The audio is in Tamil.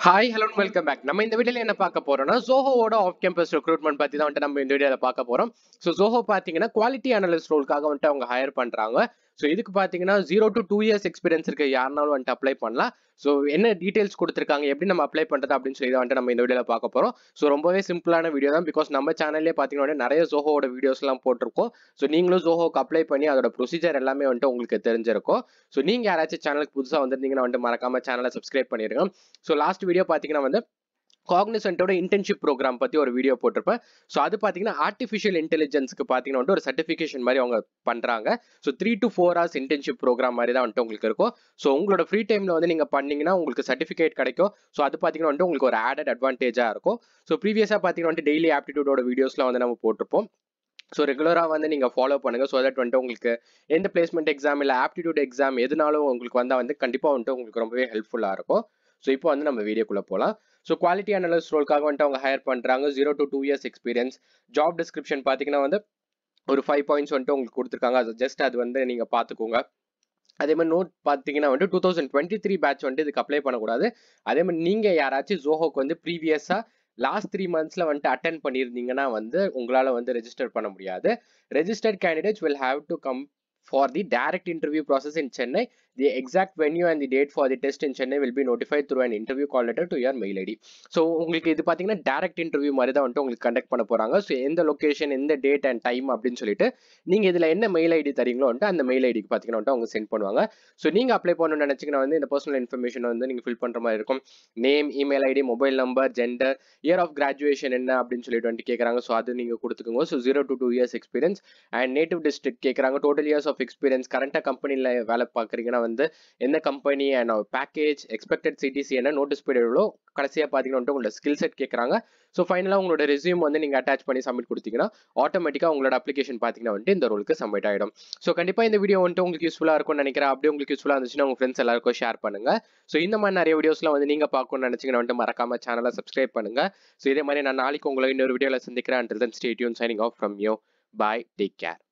ஹாய் ஹலோ வெல்கம் பேக் நம்ம இந்த வீடியோல என்ன பார்க்க போறோம்னா ஜோஹோவோட ஆஃப் கேம்பஸ் ரெக்ரூட்மெண்ட் பத்தி தான் வந்துட்டு நம்ம இந்த வீடியோல பார்க்க போறோம் ஸோ ஜோஹோ பாத்தீங்கன்னா குவாலிட்டி அனலிஸ்ட் ரோலுக்காக வந்துட்டு அவங்க ஹையர் பண்றாங்க ஸோ இதுக்கு பாத்தீங்கன்னா zero to two years experience இருக்க யாருனாலும் வந்துட்டு அப்ளை பண்ணலாம் ஸோ என்ன டீடைல்ஸ் கொடுத்துருக்காங்க எப்படி நம்ம அப்ளை பண்றது அப்படின்னு சொல்லி தான் வந்துட்டு நம்ம இந்த வீடியோல பார்க்க போறோம் ஸோ ரொம்பவே சிம்பிளான வீடியோ தான் பிகாஸ் நம்ம சேனல்லே பார்த்தீங்கன்னா நிறைய ஜோஹோட வீடியோஸ்லாம் போட்டிருக்கோம் ஸோ நீங்களும் ஜோஹோக்கு அப்ளை பண்ணி அதோட ப்ரொசீஜர் எல்லாமே வந்துட்டு உங்களுக்கு தெரிஞ்சிருக்கும் ஸோ நீங்க யாராச்சும் சேனலுக்கு புதுசாக வந்திருந்தீங்கன்னா வந்துட்டு மறக்காம சேனலை சப்ஸ்கிரைப் பண்ணிருங்க ஸோ லாஸ்ட் வீடியோ பார்த்தீங்கன்னா வந்து காக்னிசன்ட்டோட இன்டர்ன்ஷிப் ப்ரோக்ராம் பற்றி ஒரு வீடியோ போட்டிருப்பேன் ஸோ அது பார்த்தீங்கன்னா ஆர்டிஃபிஷியல் இன்டெலிஜென்ஸ்க்கு பார்த்தீங்கன்னா வந்துட்டு ஒரு சர்டிஃபிகேஷன் மாதிரி அவங்க பண்ணுறாங்க so three to four hours internship programme மாதிரி தான் வந்துட்டு உங்களுக்கு இருக்கும் ஸோ உங்களோட ஃப்ரீ டைமில் வந்து நீங்கள் பண்ணீங்கன்னா உங்களுக்கு சர்டிஃபிகேட் கிடைக்கும் ஸோ அது பார்த்தீங்கன்னா வந்துட்டு உங்களுக்கு ஒரு ஆடட் அட்வான்டேஜாக இருக்கும் ஸோ ப்ரீவியஸாக பார்த்தீங்கன்னா வந்துட்டு டெய்லி ஆப்டிடியூடோட வீடியோஸ்லாம் வந்து நம்ம போட்டிருப்போம் ஸோ ரெகுலராக வந்து நீங்கள் ஃபாலோ பண்ணுங்கள் ஸோ தட் வந்துட்டு உங்களுக்கு எந்த பிளேஸ்மெண்ட் எக்ஸாம் இல்லை ஆப்டிடியூட் எக்ஸாம் எதுனாலும் உங்களுக்கு வந்தால் வந்து கண்டிப்பாக வந்துட்டு உங்களுக்கு ரொம்பவே ஹெல்ப்ஃபுல்லாக இருக்கும் ஸோ இப்போ வந்து நம்ம வீடியோக்குள்ளே போகலாம் ஸோ குவாலிட்டி அனலிஸ்ட் ரோலுக்காக வந்துட்டு அவங்க ஹையர் பண்ணுறாங்க zero to two years experience job description பார்த்தீங்கன்னா வந்து ஒரு ஃபைவ் பாயிண்ட்ஸ் வந்துட்டு உங்களுக்கு கொடுத்துருக்காங்க அது ஜஸ்ட் அது வந்து நீங்கள் பார்த்துக்கோங்க அதே மாதிரி நோட் பார்த்தீங்கன்னா வந்து two thousand twenty three batch வந்துட்டு இதுக்கு அப்ளை பண்ணக்கூடாது அதே மாதிரி நீங்கள் யாராச்சும் ஜோஹோக்கு வந்து ப்ரீவியஸாக லாஸ்ட் த்ரீ மந்த்ஸில் வந்துட்டு அட்டன் பண்ணியிருந்தீங்கன்னா வந்து உங்களால் வந்து ரெஜிஸ்டர் பண்ண முடியாது registered candidates will have to come for the direct interview process in Chennai. The exact venue and the date for the test in Chennai will be notified through an interview call letter to your mail ID. So உங்களுக்கு இது பார்த்தீங்கன்னா டேரக்ட் இன்டர்வியூ மாதிரி தான் வந்துட்டு உங்களுக்கு கண்டக்ட் பண்ண போகிறாங்க ஸோ எந்த லொக்கேஷன் எந்த டேட் அண்ட் டைம் அப்படின்னு சொல்லிட்டு நீங்கள் இதில் என்ன மெயில் ஐடி தரீங்களோ வந்துட்டு அந்த மெயில் ஐடிக்கு பார்த்தீங்கன்னா வந்துட்டு அவங்க சென்ட் பண்ணுவாங்க ஸோ நீங்கள் அப்ளை பண்ணணும்னு நினச்சிங்கன்னா வந்து இந்த பர்சனல் இன்ஃபர்மேஷன் வந்து நீங்கள் ஃபில் பண்ணுற மாதிரி இருக்கும் name email ID mobile number gender year of graduation என்ன அப்படின்னு சொல்லிட்டு வந்துட்டு கேட்குறாங்க ஸோ அது நீங்கள் கொடுத்துக்கோங்க so zero to two years experience and native district கேட்குறாங்க டோட்டல் இயர்ஸ் ஆஃப் எக்ஸ்பீரியன்ஸ் கரண்ட்டாக கம்பெனியில் வேலை பார்க்குறீங்கன்னா வந்து எந்த company and package expected CTC என்ன நோட்டீஸ் பீரியட் எவ்வளோ கடைசியாக பார்த்தீங்கன்னா உங்களோட ஸ்கில் செட் கேட்குறாங்க ஸோ ஃபைனலாக உங்களோட ரெசியூம் வந்து நீங்கள் அட்டாச் பண்ணி சப்மிட் கொடுத்தீங்கன்னா ஆட்டோமேட்டிக்காக உங்களோட அப்ளிகேஷன் பார்த்தீங்கன்னா வந்துட்டு இந்த ரோலுக்கு சப்மிட் ஆகிடும் ஸோ கண்டிப்பாக இந்த வீடியோ வந்துட்டு உங்களுக்கு யூஸ்ஃபுல்லாக இருக்கும்னு நினைக்கிறேன் அப்படியே உங்களுக்கு யூஸ்ஃபுல்லாக இருந்துச்சுன்னா உங்கள் ஃப்ரெண்ட்ஸ் எல்லாருக்கும் ஷேர் பண்ணுங்க ஸோ இந்த மாதிரி நிறைய வீடியோஸ்லாம் வந்து நீங்கள் பார்க்கணும்னு நினச்சிங்கன்னா வந்துட்டு மறக்காம சேனலை சப்ஸ்கிரைப் பண்ணுங்க ஸோ இதே மாதிரி நான் நாளைக்கு உங்களை இன்னொரு வீடியோவில் சந்திக்கிறேன் until then stay tuned signing off from you bye take care